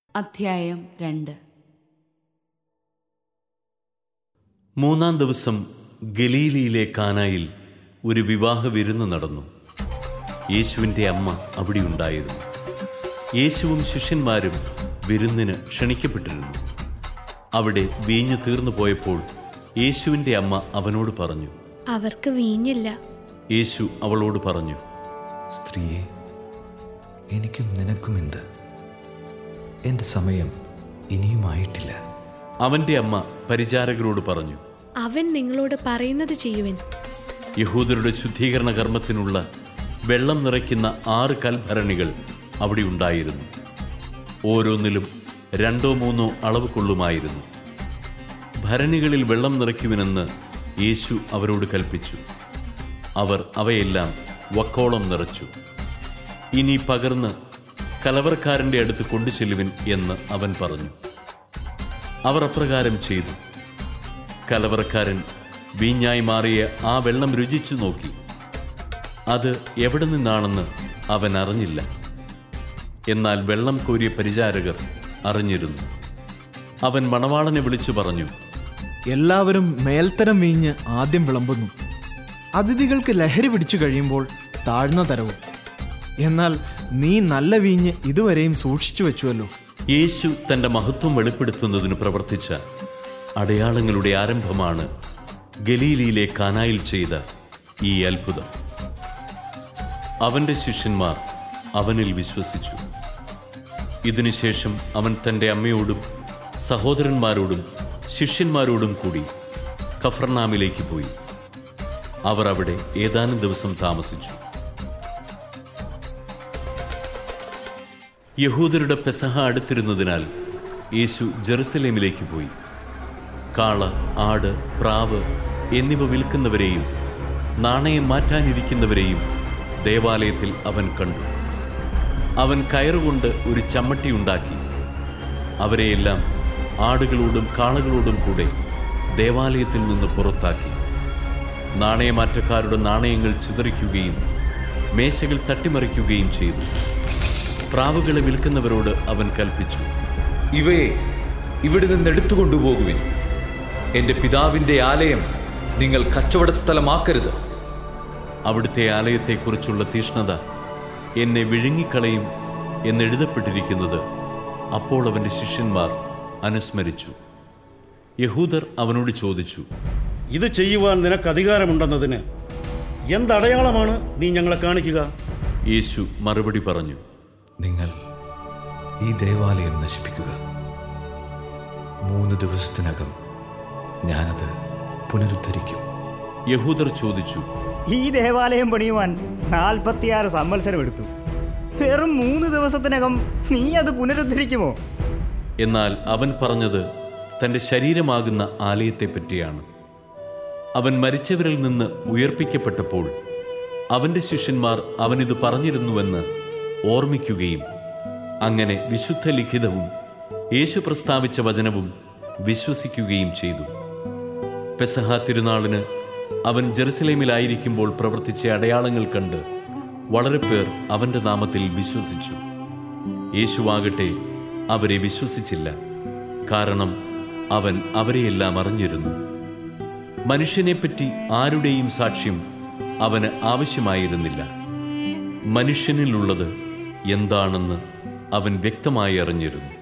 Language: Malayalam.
അധ്യായം രണ്ട് മൂന്നാം ദിവസം ഗലീലിയിലെ കാനായിൽ ഒരു വിവാഹ വിരുന്ന് നടന്നു യേശുവിൻ്റെ അമ്മ അവിടെ ഉണ്ടായിരുന്നു യേശുവും ശിഷ്യന്മാരും വിരുന്നിന് ക്ഷണിക്കപ്പെട്ടിരുന്നു അവിടെ വീഞ്ഞു തീർന്നു പോയപ്പോൾ യേശുവിൻ്റെ അമ്മ അവനോട് പറഞ്ഞു അവർക്ക് വീഞ്ഞില്ല യേശു അവളോട് പറഞ്ഞു സ്ത്രീയെ എനിക്കും നിനക്കും എന്ത് എൻ്റെ സമയം ഇനിയുമായിട്ടില്ല അവൻ്റെ അമ്മ പരിചാരകരോട് പറഞ്ഞു അവൻ നിങ്ങളോട് പറയുന്നത് ചെയ്യുവൻ യഹൂദരുടെ ശുദ്ധീകരണ കർമ്മത്തിനുള്ള വെള്ളം നിറയ്ക്കുന്ന ആറ് കൽഭരണികൾ അവിടെ ഉണ്ടായിരുന്നു ഓരോന്നിലും രണ്ടോ മൂന്നോ അളവ് കൊള്ളുമായിരുന്നു ഭരണികളിൽ വെള്ളം നിറയ്ക്കുവിനെന്ന് യേശു അവരോട് കൽപ്പിച്ചു അവർ അവയെല്ലാം വക്കോളം നിറച്ചു ഇനി പകർന്ന് കലവർക്കാരൻ്റെ അടുത്ത് കൊണ്ടുചെല്ലുവിൻ എന്ന് അവൻ പറഞ്ഞു അവർ അപ്രകാരം ചെയ്തു കലവറക്കാരൻ വീഞ്ഞായി മാറിയ ആ വെള്ളം രുചിച്ചു നോക്കി അത് എവിടെ നിന്നാണെന്ന് അവൻ അറിഞ്ഞില്ല എന്നാൽ വെള്ളം കോരിയ പരിചാരകർ അറിഞ്ഞിരുന്നു അവൻ മണവാളനെ വിളിച്ചു പറഞ്ഞു എല്ലാവരും മേൽത്തരം വീഞ്ഞ് ആദ്യം വിളമ്പുന്നു അതിഥികൾക്ക് ലഹരി പിടിച്ചു കഴിയുമ്പോൾ താഴ്ന്ന തരവും എന്നാൽ നീ നല്ല വീഞ്ഞ് ഇതുവരെയും സൂക്ഷിച്ചു വെച്ചുവല്ലോ യേശു തന്റെ മഹത്വം വെളിപ്പെടുത്തുന്നതിന് പ്രവർത്തിച്ച അടയാളങ്ങളുടെ ആരംഭമാണ് ഗലീലിയിലെ കാനായിൽ ചെയ്ത ഈ അത്ഭുതം അവന്റെ ശിഷ്യന്മാർ അവനിൽ വിശ്വസിച്ചു ഇതിനുശേഷം അവൻ തന്റെ അമ്മയോടും സഹോദരന്മാരോടും ശിഷ്യന്മാരോടും കൂടി കഫർനാമിലേക്ക് പോയി അവർ അവിടെ ഏതാനും ദിവസം താമസിച്ചു യഹൂദരുടെ പെസഹ അടുത്തിരുന്നതിനാൽ യേശു ജെറുസലേമിലേക്ക് പോയി കാള ആട് പ്രാവ് എന്നിവ വിൽക്കുന്നവരെയും നാണയം മാറ്റാനിരിക്കുന്നവരെയും ദേവാലയത്തിൽ അവൻ കണ്ടു അവൻ കയറുകൊണ്ട് ഒരു ചമ്മട്ടി ഉണ്ടാക്കി അവരെയെല്ലാം ആടുകളോടും കാളകളോടും കൂടെ ദേവാലയത്തിൽ നിന്ന് പുറത്താക്കി നാണയമാറ്റക്കാരുടെ നാണയങ്ങൾ ചിതറിക്കുകയും മേശകൾ തട്ടിമറിക്കുകയും ചെയ്തു പ്രാവുകളെ വിൽക്കുന്നവരോട് അവൻ കൽപ്പിച്ചു ഇവയെ ഇവിടെ നിന്ന് എടുത്തുകൊണ്ടുപോകുവിൻ എൻ്റെ പിതാവിൻ്റെ ആലയം നിങ്ങൾ കച്ചവട സ്ഥലമാക്കരുത് അവിടുത്തെ ആലയത്തെക്കുറിച്ചുള്ള തീഷ്ണത എന്നെ വിഴുങ്ങിക്കളയും എന്നെഴുതപ്പെട്ടിരിക്കുന്നത് അപ്പോൾ അവൻ്റെ ശിഷ്യന്മാർ അനുസ്മരിച്ചു യഹൂദർ അവനോട് ചോദിച്ചു ഇത് ചെയ്യുവാൻ നിനക്ക് അധികാരമുണ്ടെന്നതിന് എന്തടയാളമാണ് നീ ഞങ്ങളെ കാണിക്കുക യേശു മറുപടി പറഞ്ഞു നിങ്ങൾ ഈ ദേവാലയം നശിപ്പിക്കുക മൂന്ന് ദിവസത്തിനകം ഞാനത് പുനരുദ്ധരിക്കും യഹൂദർ ചോദിച്ചു ഈ ദേവാലയം പണിയുവാൻ നാൽപ്പത്തിയാറ് സംവത്സരം എടുത്തു വെറും മൂന്ന് ദിവസത്തിനകം നീ അത് പുനരുദ്ധരിക്കുമോ എന്നാൽ അവൻ പറഞ്ഞത് തൻ്റെ ശരീരമാകുന്ന ആലയത്തെപ്പറ്റിയാണ് അവൻ മരിച്ചവരിൽ നിന്ന് ഉയർപ്പിക്കപ്പെട്ടപ്പോൾ അവൻ്റെ ശിഷ്യന്മാർ അവനിത് പറഞ്ഞിരുന്നുവെന്ന് ഓർമ്മിക്കുകയും അങ്ങനെ വിശുദ്ധ ലിഖിതവും യേശു പ്രസ്താവിച്ച വചനവും വിശ്വസിക്കുകയും ചെയ്തു പെസഹ തിരുനാളിന് അവൻ ജെറുസലേമിലായിരിക്കുമ്പോൾ പ്രവർത്തിച്ച അടയാളങ്ങൾ കണ്ട് വളരെ പേർ അവന്റെ നാമത്തിൽ വിശ്വസിച്ചു യേശുവാകട്ടെ അവരെ വിശ്വസിച്ചില്ല കാരണം അവൻ അവരെയെല്ലാം അറിഞ്ഞിരുന്നു മനുഷ്യനെപ്പറ്റി ആരുടെയും സാക്ഷ്യം അവന് ആവശ്യമായിരുന്നില്ല മനുഷ്യനിലുള്ളത് എന്താണെന്ന് അവൻ വ്യക്തമായി അറിഞ്ഞിരുന്നു